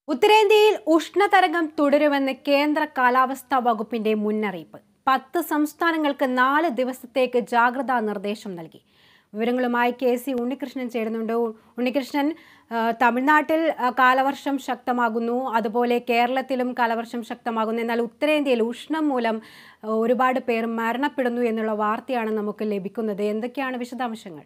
ഉത്തരേന്ത്യയിൽ ഉഷ്ണതരംഗം തുടരുമെന്ന് കേന്ദ്ര കാലാവസ്ഥാ വകുപ്പിന്റെ മുന്നറിയിപ്പ് പത്ത് സംസ്ഥാനങ്ങൾക്ക് നാല് ദിവസത്തേക്ക് ജാഗ്രതാ നിർദ്ദേശം നൽകി വിവരങ്ങളുമായി കെ സി ഉണ്ണികൃഷ്ണൻ ചേരുന്നുണ്ട് ഉ- ഉണ്ണികൃഷ്ണൻ ആ, തമിഴ്നാട്ടിൽ ആ, കാലവർഷം ശക്തമാകുന്നു അതുപോലെ കേരളത്തിലും കാലവർഷം ശക്തമാകുന്നു എന്നാൽ ഉത്തരേന്ത്യയിൽ ഉഷ്ണം മൂലം ആ, ഒരുപാട് പേർ മരണപ്പെടുന്നു എന്നുള്ള വാർത്തയാണ് നമുക്ക് ലഭിക്കുന്നത് എന്തൊക്കെയാണ് വിശദാംശങ്ങൾ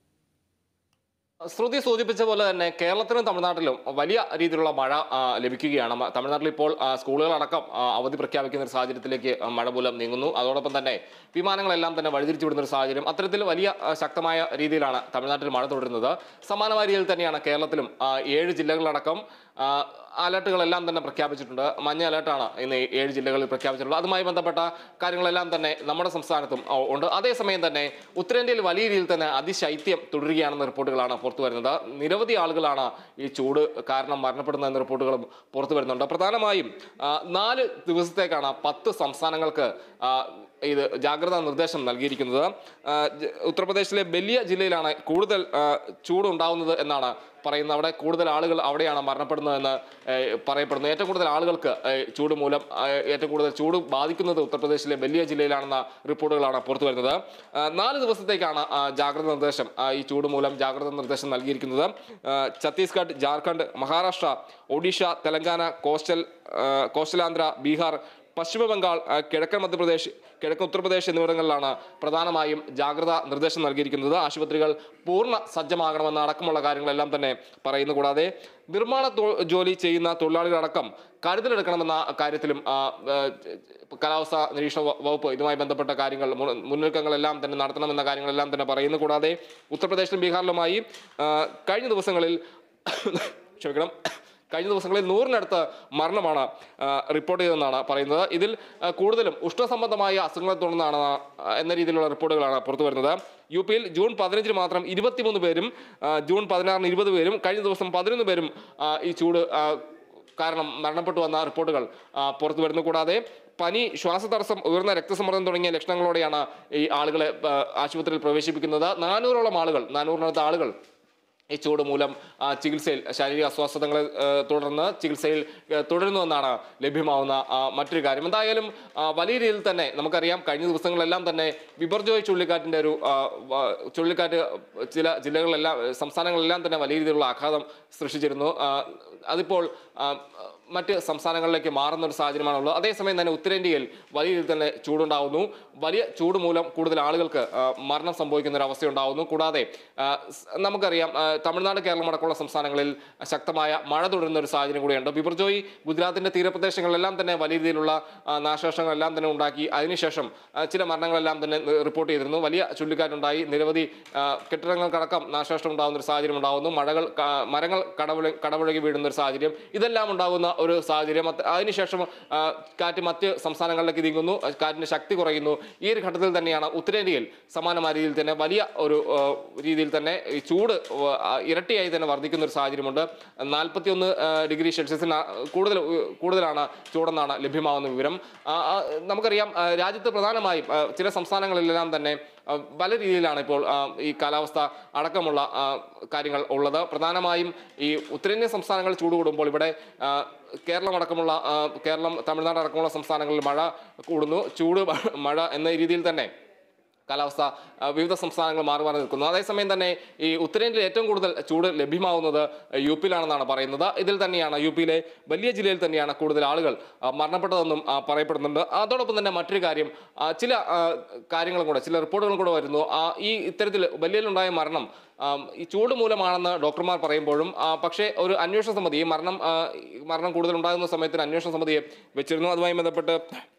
ശ്രുതി സൂചിപ്പിച്ച പോലെ തന്നെ കേരളത്തിലും തമിഴ്നാട്ടിലും വലിയ രീതിയിലുള്ള മഴ ആ, ലഭിക്കുകയാണ് മ- തമിഴ്നാട്ടിൽ ഇപ്പോൾ ആ, സ്കൂളുകളടക്കം ആ, അവധി പ്രഖ്യാപിക്കുന്ന ഒരു സാഹചര്യത്തിലേക്ക് ആ, മഴ മൂലം നീങ്ങുന്നു അതോടൊപ്പം തന്നെ വിമാനങ്ങളെല്ലാം തന്നെ വഴിതിരിച്ചു വിടുന്ന ഒരു സാഹചര്യം അത്തരത്തിൽ വലിയ ആ, ശക്തമായ രീതിയിലാണ് തമിഴ്നാട്ടിൽ മഴ തുടരുന്നത് സമാനമായ രീതിയിൽ തന്നെയാണ് കേരളത്തിലും ആ, ഏഴ് ജില്ലകളിലടക്കം ആ, അലർട്ടുകളെല്ലാം തന്നെ പ്രഖ്യാപിച്ചിട്ടുണ്ട് മഞ്ഞ അലർട്ടാണ് ഇന്ന് ഈ ഏഴ് ജില്ലകളിൽ പ്രഖ്യാപിച്ചിട്ടുള്ളത് അതുമായി ബന്ധപ്പെട്ട കാര്യങ്ങളെല്ലാം തന്നെ നമ്മുടെ സംസ്ഥാനത്തും ആ, ഉണ്ട് അതേസമയം തന്നെ ഉത്തരേന്ത്യയിൽ വലിയ രീതിയിൽ തന്നെ അതിശൈത്യം തുടരുകയാണെന്ന റിപ്പോർട്ടുകളാണ് പുറത്തു വരുന്നത് നിരവധി ആളുകളാണ് ഈ ചൂട് കാരണം മരണപ്പെടുന്ന എന്ന റിപ്പോർട്ടുകളും പുറത്തു വരുന്നുണ്ട് പ്രധാനമായും ആ, നാല് ദിവസത്തേക്കാണ് പത്ത് സംസ്ഥാനങ്ങൾക്ക് ആ, ഇത് ജാഗ്രതാ നിർദ്ദേശം നൽകിയിരിക്കുന്നത് ആ, ജ- ഉത്തർപ്രദേശിലെ ബല്ലിയ ജില്ലയിലാണ് കൂടുതൽ ആ, ചൂടുണ്ടാവുന്നത് എന്നാണ് പറയുന്നത് അവിടെ കൂടുതൽ ആളുകൾ അവിടെയാണ് മരണപ്പെടുന്നതെന്ന് ഏഹ്, പറയപ്പെടുന്നു ഏറ്റവും കൂടുതൽ ആളുകൾക്ക് ഏഹ്, ചൂട് മൂലം ഏഹ്, ഏറ്റവും കൂടുതൽ ചൂട് ബാധിക്കുന്നത് ഉത്തർപ്രദേശിലെ ബല്ലിയ ജില്ലയിലാണെന്ന റിപ്പോർട്ടുകളാണ് പുറത്തു വരുന്നത് ആ, നാല് ദിവസത്തേക്കാണ് ആ, ജാഗ്രത നിർദ്ദേശം ആ, ഈ ചൂട് മൂലം ജാഗ്രത നിർദ്ദേശം നൽകിയിരിക്കുന്നത് ആ, ഛത്തീസ്ഗഡ് ജാർഖണ്ഡ് മഹാരാഷ്ട്ര ഒഡീഷ തെലങ്കാന കോസ്റ്റൽ ആ, കോസ്റ്റലാന്ധ്ര ബീഹാർ പശ്ചിമ ബംഗാൾ ആ, കിഴക്കൻ മധ്യപ്രദേശ് കിഴക്കൻ ഉത്തർപ്രദേശ് എന്നിവിടങ്ങളിലാണ് പ്രധാനമായും ജാഗ്രതാ നിർദ്ദേശം നൽകിയിരിക്കുന്നത് ആശുപത്രികൾ പൂർണ്ണ സജ്ജമാകണമെന്ന അടക്കമുള്ള കാര്യങ്ങളെല്ലാം തന്നെ പറയുന്നു കൂടാതെ നിർമ്മാണ തൊ- ജോലി ചെയ്യുന്ന തൊഴിലാളികളടക്കം കരുതലെടുക്കണമെന്ന കാര്യത്തിലും ആ, ആ, കാലാവസ്ഥാ നിരീക്ഷണ വ- വകുപ്പ് ഇതുമായി ബന്ധപ്പെട്ട കാര്യങ്ങൾ മുൻ- മുന്നൊരുക്കങ്ങളെല്ലാം തന്നെ നടത്തണമെന്ന കാര്യങ്ങളെല്ലാം തന്നെ പറയുന്നു കൂടാതെ ഉത്തർപ്രദേശിലും ബീഹാറിലുമായി ആ, കഴിഞ്ഞ ദിവസങ്ങളിൽ ക്ഷമിക്കണം കഴിഞ്ഞ ദിവസങ്ങളിൽ നൂറിനടുത്ത് മരണമാണ് ആ, റിപ്പോർട്ട് ചെയ്തതെന്നാണ് പറയുന്നത് ഇതിൽ ആ, കൂടുതലും ഉഷ്ണസംബന്ധമായ അസുഖങ്ങളെ തുടർന്നാണ് ആ, എന്ന രീതിയിലുള്ള റിപ്പോർട്ടുകളാണ് പുറത്തു വരുന്നത് യു പിയിൽ ജൂൺ പതിനഞ്ചിന് മാത്രം ഇരുപത്തിമൂന്ന് പേരും ആ, ജൂൺ പതിനാറിന് ഇരുപത് പേരും കഴിഞ്ഞ ദിവസം പതിനൊന്ന് പേരും ആ, ഈ ചൂട് ആ, കാരണം മരണപ്പെട്ടു വന്ന റിപ്പോർട്ടുകൾ ആ, പുറത്തു വരുന്നു കൂടാതെ പനി ശ്വാസതടസ്സം ഉയർന്ന രക്തസമ്മർദ്ദം തുടങ്ങിയ ലക്ഷണങ്ങളോടെയാണ് ഈ ആളുകളെ ആ, ആശുപത്രിയിൽ പ്രവേശിപ്പിക്കുന്നത് നാനൂറോളം ആളുകൾ നാനൂറിനടുത്ത് ആളുകൾ ഈ ചൂട് മൂലം ആ, ചികിത്സയിൽ ശാരീരിക അസ്വസ്ഥതകളെ ആ, തുടർന്ന് ചികിത്സയിൽ ആ, തുടരുന്നുവെന്നാണ് ലഭ്യമാവുന്ന ആ, മറ്റൊരു കാര്യം എന്തായാലും ആ, വലിയ രീതിയിൽ തന്നെ നമുക്കറിയാം കഴിഞ്ഞ ദിവസങ്ങളെല്ലാം തന്നെ വിപർജോയ് ചുഴലിക്കാറ്റിൻ്റെ ഒരു ആ, വ- ചുഴലിക്കാറ്റ് ചില ജില്ലകളിലെല്ലാം സംസ്ഥാനങ്ങളിലെല്ലാം തന്നെ വലിയ രീതിയിലുള്ള ആഘാതം സൃഷ്ടിച്ചിരുന്നു ആ, അതിപ്പോൾ ആ, മറ്റ് സംസ്ഥാനങ്ങളിലേക്ക് മാറുന്ന ഒരു സാഹചര്യമാണുള്ളത് അതേസമയം തന്നെ ഉത്തരേന്ത്യയിൽ വലിയ രീതിയിൽ തന്നെ ചൂടുണ്ടാവുന്നു വലിയ ചൂട് മൂലം കൂടുതൽ ആളുകൾക്ക് ആ, മരണം സംഭവിക്കുന്ന ഒരു അവസ്ഥയുണ്ടാവുന്നു കൂടാതെ ആ, സ് നമുക്കറിയാം ആ, തമിഴ്നാട് കേരളം അടക്കമുള്ള സംസ്ഥാനങ്ങളിൽ ശക്തമായ മഴ തുടരുന്ന ഒരു സാഹചര്യം കൂടിയുണ്ട് ബിബർജോയി ഗുജറാത്തിന്റെ തീരപ്രദേശങ്ങളിലെല്ലാം തന്നെ വലിയ രീതിയിലുള്ള ആ, നാശനഷ്ടങ്ങളെല്ലാം തന്നെ ഉണ്ടാക്കി അതിനുശേഷം ആ, ചില മരണങ്ങളെല്ലാം തന്നെ നി- റിപ്പോർട്ട് ചെയ്തിരുന്നു വലിയ ചുഴലിക്കാറ്റുണ്ടായി നിരവധി ആ, കെട്ടിടങ്ങൾക്കടക്കം നാശനഷ്ടം ഉണ്ടാകുന്ന ഒരു സാഹചര്യം ഉണ്ടാകുന്നു മഴകൾ ക- മരങ്ങൾ കടവുഴ കടപുഴകി വീഴുന്ന ഒരു സാഹചര്യം ഇതെല്ലാം ഉണ്ടാകുന്ന ഒരു സാഹചര്യം അത് അതിനുശേഷം ആ, കാറ്റ് മറ്റ് സംസ്ഥാനങ്ങളിലേക്ക് നീങ്ങുന്നു ആ, കാറ്റിന്റെ ശക്തി കുറയുന്നു ഈ ഒരു ഘട്ടത്തിൽ തന്നെയാണ് ഉത്തരേന്ത്യയിൽ സമാനമായ രീതിയിൽ തന്നെ വലിയ ഒരു ആ, രീതിയിൽ തന്നെ ഈ ചൂട് ആ, ഇരട്ടിയായി തന്നെ വർദ്ധിക്കുന്ന ഒരു സാഹചര്യമുണ്ട് നാൽപ്പത്തിയൊന്ന് ഡിഗ്രി സെൽഷ്യസിന് കൂടുതൽ കൂടുതലാണ് ചൂടെന്നാണ് ലഭ്യമാകുന്ന വിവരം ആ, ആ, നമുക്കറിയാം ആ, രാജ്യത്ത് പ്രധാനമായും ആ, ചില സംസ്ഥാനങ്ങളിലെല്ലാം തന്നെ ആ, പല രീതിയിലാണ് ഇപ്പോൾ ആ, ഈ കാലാവസ്ഥ അടക്കമുള്ള ആ, കാര്യങ്ങൾ ഉള്ളത് പ്രധാനമായും ഈ ഉത്തരേന്ത്യൻ സംസ്ഥാനങ്ങൾ ചൂട് കൂടുമ്പോൾ ഇവിടെ ആ, കേരളം അടക്കമുള്ള ആ, കേരളം തമിഴ്നാട് അടക്കമുള്ള സംസ്ഥാനങ്ങളിൽ മഴ കൂടുന്നു ചൂട് മഴ എന്ന രീതിയിൽ തന്നെ കാലാവസ്ഥ ആ, വിവിധ സംസ്ഥാനങ്ങൾ മാറി മാറി നിൽക്കുന്നു അതേസമയം തന്നെ ഈ ഉത്തരേന്ത്യയിൽ ഏറ്റവും കൂടുതൽ ചൂട് ലഭ്യമാവുന്നത് യു പിയിലാണെന്നാണ് പറയുന്നത് ഇതിൽ തന്നെയാണ് യു പിയിലെ വലിയ ജില്ലയിൽ തന്നെയാണ് കൂടുതൽ ആളുകൾ ആ, മരണപ്പെട്ടതെന്നും ആ, പറയപ്പെടുന്നുണ്ട് അതോടൊപ്പം തന്നെ മറ്റൊരു കാര്യം ആ, ചില ആ, കാര്യങ്ങളും കൂടെ ചില റിപ്പോർട്ടുകളും കൂടെ വരുന്നു ആ, ഈ ഇത്തരത്തിൽ വലിയലുണ്ടായ മരണം ആ, ഈ ചൂട് മൂലമാണെന്ന് ഡോക്ടർമാർ പറയുമ്പോഴും ആ, പക്ഷേ ഒരു അന്വേഷണ സമിതി ഈ മരണം ആ, ഈ മരണം കൂടുതൽ ഉണ്ടാകുന്ന സമയത്തിന് അന്വേഷണ സമിതിയെ വെച്ചിരുന്നു അതുമായി ബന്ധപ്പെട്ട്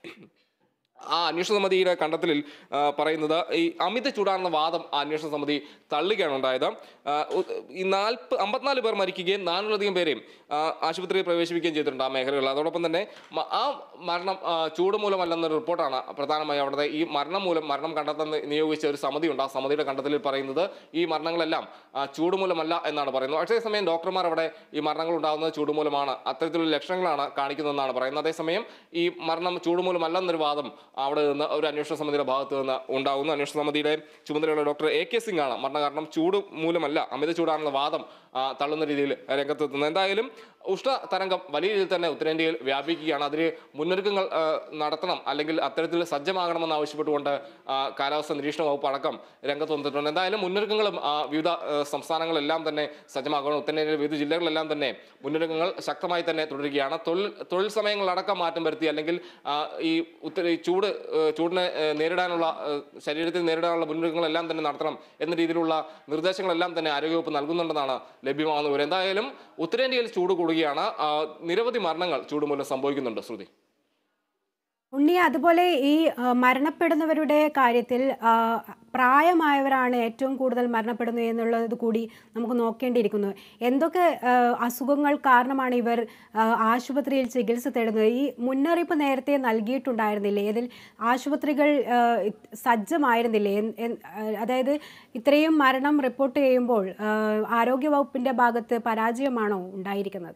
ആ അന്വേഷണ സമിതിയുടെ കണ്ടെത്തലിൽ ആ, പറയുന്നത് ഈ അമിത ചൂടാണെന്ന വാദം ആ അന്വേഷണ സമിതി തള്ളുകയാണ് ഉണ്ടായത് ആ, ഉ- ഈ നാൽപ്പ് അമ്പത്തിനാല് പേർ മരിക്കുകയും നാനൂറിലധികം പേരെയും ആ, ആശുപത്രിയിൽ പ്രവേശിപ്പിക്കുകയും ചെയ്തിട്ടുണ്ട് ആ മേഖലകളിൽ അതോടൊപ്പം തന്നെ മ- ആ മരണം ആ, ചൂട് മൂലമല്ലെന്നൊരു റിപ്പോർട്ടാണ് പ്രധാനമായും അവിടുത്തെ ഈ മരണം മൂലം മരണം കണ്ടെത്താൻ നിയോഗിച്ച ഒരു സമിതിയുണ്ട് ആ സമിതിയുടെ കണ്ടെത്തലിൽ പറയുന്നത് ഈ മരണങ്ങളെല്ലാം ആ, ചൂട് മൂലമല്ല എന്നാണ് പറയുന്നത് അതേസമയം ഡോക്ടർമാർ അവിടെ ഈ മരണങ്ങൾ ഉണ്ടാകുന്നത് ചൂട് മൂലമാണ് അത്തരത്തിലുള്ള ലക്ഷണങ്ങളാണ് കാണിക്കുന്നതെന്നാണ് പറയുന്നത് അതേസമയം ഈ മരണം ചൂട് മൂലമല്ലെന്നൊരു വാദം അവിടെ നിന്ന് ഒരു അന്വേഷണ സമിതിയുടെ ഭാഗത്ത് നിന്ന് ഉണ്ടാകുന്നു അന്വേഷണ സമിതിയുടെ ചുമതലയുള്ള ഡോക്ടർ എ കെ സിംഗ് ആണ് മരണകാരണം ചൂട് മൂലമല്ല അമിത ചൂടാണെന്ന വാദം ആ, തള്ളുന്ന രീതിയിൽ രംഗത്തെത്തുന്നത് എന്തായാലും ഉഷ്ണ തരംഗം വലിയ രീതിയിൽ തന്നെ ഉത്തരേന്ത്യയിൽ വ്യാപിക്കുകയാണ് അതിന് മുന്നൊരുക്കങ്ങൾ ആ, നടത്തണം അല്ലെങ്കിൽ അത്തരത്തിൽ സജ്ജമാകണമെന്ന് ആവശ്യപ്പെട്ടുകൊണ്ട് ആ, കാലാവസ്ഥ നിരീക്ഷണ വകുപ്പ് അടക്കം രംഗത്ത് വന്നിട്ടുണ്ട് എന്തായാലും മുന്നൊരുക്കങ്ങളും ആ, വിവിധ ആ, സംസ്ഥാനങ്ങളെല്ലാം തന്നെ സജ്ജമാക്കണം ഉത്തരേന്ത്യയിലെ വിവിധ ജില്ലകളിലെല്ലാം തന്നെ മുന്നൊരുക്കങ്ങൾ ശക്തമായി തന്നെ തുടരുകയാണ് തൊഴിൽ തൊഴിൽ സമയങ്ങളടക്കം മാറ്റം വരുത്തി അല്ലെങ്കിൽ ആ, ഈ ഉത്തര ഈ ചൂട് ആ, ചൂടിനെ ആ, നേരിടാനുള്ള ആ, ശരീരത്തിൽ നേരിടാനുള്ള മുന്നൊരുക്കങ്ങളെല്ലാം തന്നെ നടത്തണം എന്ന രീതിയിലുള്ള നിർദ്ദേശങ്ങളെല്ലാം തന്നെ ആരോഗ്യവകുപ്പ് നൽകുന്നുണ്ടെന്നാണ് ലഭ്യമാകുന്ന വിവരം എന്തായാലും ഉത്തരേന്ത്യയിൽ ചൂട് കൂടുകയാണ് ആ, നിരവധി മരണങ്ങൾ ചൂട് മൂലം സംഭവിക്കുന്നുണ്ട് ശ്രുതി ഉണ്ണി അതുപോലെ ഈ ആ, മരണപ്പെടുന്നവരുടെ കാര്യത്തിൽ ആ, പ്രായമായവരാണ് ഏറ്റവും കൂടുതൽ മരണപ്പെടുന്നത് എന്നുള്ളത് കൂടി നമുക്ക് നോക്കേണ്ടിയിരിക്കുന്നു എന്തൊക്കെ ആ, അസുഖങ്ങൾ കാരണമാണ് ഇവർ ആ, ആശുപത്രിയിൽ ചികിത്സ തേടുന്നത് ഈ മുന്നറിയിപ്പ് നേരത്തെ നൽകിയിട്ടുണ്ടായിരുന്നില്ലേ ഇതിൽ ആശുപത്രികൾ ആ, സജ്ജമായിരുന്നില്ലേ എൻ- എൻ- ആ, അതായത് ഇത്രയും മരണം റിപ്പോർട്ട് ചെയ്യുമ്പോൾ ആ, ആരോഗ്യവകുപ്പിൻ്റെ ഭാഗത്ത് പരാജയമാണോ ഉണ്ടായിരിക്കുന്നത്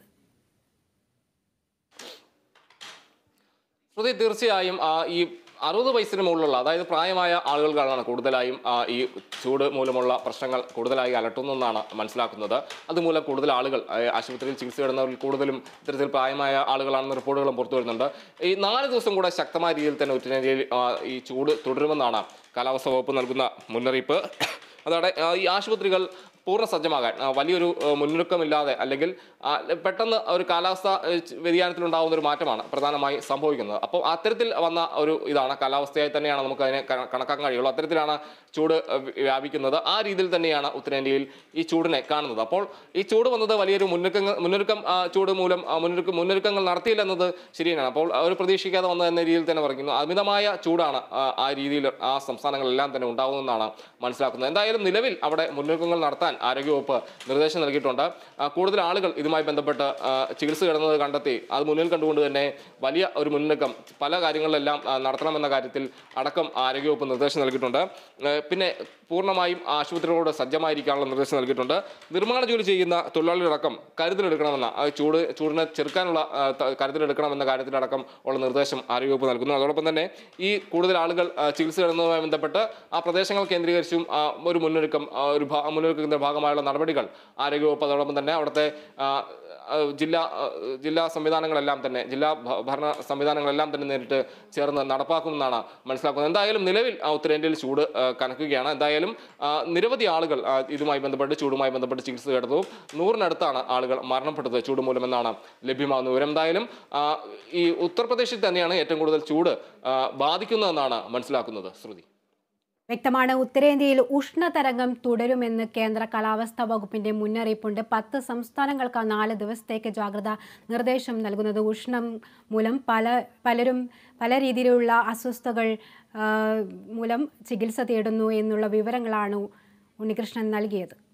ശ്രുതി തീർച്ചയായും ആ, ഈ അറുപത് വയസ്സിന് മുകളിലുള്ള അതായത് പ്രായമായ ആളുകൾക്കാണ് കൂടുതലായും ആ, ഈ ചൂട് മൂലമുള്ള പ്രശ്നങ്ങൾ കൂടുതലായി അലട്ടുന്നതെന്നാണ് മനസ്സിലാക്കുന്നത് അതുമൂലം കൂടുതൽ ആളുകൾ ആ, ആശുപത്രിയിൽ ചികിത്സ തേടുന്നവരിൽ കൂടുതലും ഇത്തരത്തിൽ പ്രായമായ ആളുകളാണെന്ന് റിപ്പോർട്ടുകളും പുറത്തു വരുന്നുണ്ട് ഈ നാല് ദിവസം കൂടെ ശക്തമായ രീതിയിൽ തന്നെ ഉത്തരേന്ത്യയിൽ ആ, ഈ ചൂട് തുടരുമെന്നാണ് കാലാവസ്ഥാ വകുപ്പ് നൽകുന്ന മുന്നറിയിപ്പ് അതോടെ ആ, ഈ ആശുപത്രികൾ പൂർണ്ണ സജ്ജമാകാൻ ആ, വലിയൊരു ആ, മുന്നൊരുക്കമില്ലാതെ അല്ലെങ്കിൽ ആ, പെട്ടെന്ന് ഒരു കാലാവസ്ഥ ആ, ച് വ്യതിയാനത്തിലുണ്ടാകുന്ന ഒരു മാറ്റമാണ് പ്രധാനമായി സംഭവിക്കുന്നത് അപ്പോൾ അത്തരത്തിൽ വന്ന ഒരു ഇതാണ് കാലാവസ്ഥയായി തന്നെയാണ് നമുക്ക് അതിനെ ക- കണക്കാക്കാൻ കഴിയുള്ളൂ അത്തരത്തിലാണ് ചൂട് ആ, വ്യ- വ്യാപിക്കുന്നത് ആ രീതിയിൽ തന്നെയാണ് ഉത്തരേന്ത്യയിൽ ഈ ചൂടിനെ കാണുന്നത് അപ്പോൾ ഈ ചൂട് വന്നത് വലിയൊരു മുന്നൊരുക്കങ്ങൾ മുന്നൊരുക്കം ആ, ചൂട് മൂലം ആ, മുന്നൊരുക്കം മുന്നൊരുക്കങ്ങൾ നടത്തിയില്ലെന്നത് ശരിയാണ് അപ്പോൾ അവർ പ്രതീക്ഷിക്കാതെ വന്നത് എന്ന രീതിയിൽ തന്നെ പറയുന്നു അമിതമായ ചൂടാണ് ആ, ആ രീതിയിൽ ആ സംസ്ഥാനങ്ങളിലെല്ലാം തന്നെ ഉണ്ടാകുന്നതെന്നാണ് മനസ്സിലാക്കുന്നത് എന്തായാലും നിലവിൽ അവിടെ മുന്നൊരുക്കങ്ങൾ നടത്താൻ ആരോഗ്യവകുപ്പ് നിർദ്ദേശം നൽകിയിട്ടുണ്ട് ആ, കൂടുതൽ ആളുകൾ ഇതുമായി ബന്ധപ്പെട്ട് ആ, ചികിത്സ കിടന്നത് കണ്ടെത്തി അത് മുന്നിൽ കണ്ടുകൊണ്ട് തന്നെ വലിയ ഒരു മുന്നൊരുക്കം പല കാര്യങ്ങളിലെല്ലാം ആ, നടത്തണമെന്ന കാര്യത്തിൽ അടക്കം ആരോഗ്യവകുപ്പ് നിർദ്ദേശം നൽകിയിട്ടുണ്ട് ആ, പിന്നെ പൂർണ്ണമായും ആശുപത്രികളോട് സജ്ജമായിരിക്കാനുള്ള നിർദ്ദേശം നൽകിയിട്ടുണ്ട് നിർമ്മാണ ജോലി ചെയ്യുന്ന തൊഴിലാളികളടക്കം കരുതലെടുക്കണമെന്ന ആ ചൂട് ചൂടിനെ ചെറുക്കാനുള്ള ആ, ത- കരുതലെടുക്കണമെന്ന കാര്യത്തിലടക്കം ഉള്ള നിർദ്ദേശം ആരോഗ്യവകുപ്പ് നൽകുന്നു അതോടൊപ്പം തന്നെ ഈ കൂടുതൽ ആളുകൾ ആ, ചികിത്സ തേടുന്നതുമായി ബന്ധപ്പെട്ട് ആ പ്രദേശങ്ങൾ കേന്ദ്രീകരിച്ചും ആ, ഒരു മുന്നൊരുക്കം ആ, ഒരു ഭാ- മുന്നൊരുക്കത്തിന്റെ ഭാഗമായുള്ള നടപടികൾ ആരോഗ്യവകുപ്പ് അതോടൊപ്പം തന്നെ അവിടുത്തെ ആ, ആ, ജില്ലാ ആ, ജില്ലാ സംവിധാനങ്ങളെല്ലാം തന്നെ ജില്ലാ ഭ- ഭരണ സംവിധാനങ്ങളെല്ലാം തന്നെ നേരിട്ട് ചേർന്ന് നടപ്പാക്കുമെന്നാണ് മനസ്സിലാക്കുന്നത് എന്തായാലും നിലവിൽ ആ, ഉത്തരേന്ത്യയിൽ ചൂട് ആ, കനക്കുകയാണ് എന്തായാലും ആ, നിരവധി ആളുകൾ ആ, ഇതുമായി ബന്ധപ്പെട്ട് ചൂടുമായി ബന്ധപ്പെട്ട് ചികിത്സ തേടുന്നു നൂറിനടുത്താണ് ആളുകൾ മരണപ്പെട്ടത് ചൂട് മൂലമെന്നാണ് ലഭ്യമാകുന്ന വിവരം എന്തായാലും ആ, ഈ ഉത്തർപ്രദേശിൽ തന്നെയാണ് ഏറ്റവും കൂടുതൽ ചൂട് ആ, ബാധിക്കുന്നതെന്നാണ് മനസ്സിലാക്കുന്നത് ശ്രുതി വ്യക്തമാണ് ഉത്തരേന്ത്യയിൽ ഉഷ്ണതരംഗം തുടരുമെന്ന് കേന്ദ്ര കാലാവസ്ഥാ വകുപ്പിന്റെ മുന്നറിയിപ്പുണ്ട് പത്ത് സംസ്ഥാനങ്ങൾക്ക് നാല് ദിവസത്തേക്ക് ജാഗ്രത നിർദ്ദേശം നൽകുന്നത് ഉഷ്ണം മൂലം പല പലരും പല രീതിയിലുള്ള അസ്വസ്ഥതകൾ ആ, മൂലം ചികിത്സ തേടുന്നു എന്നുള്ള വിവരങ്ങളാണ് ഉണ്ണികൃഷ്ണൻ നൽകിയത്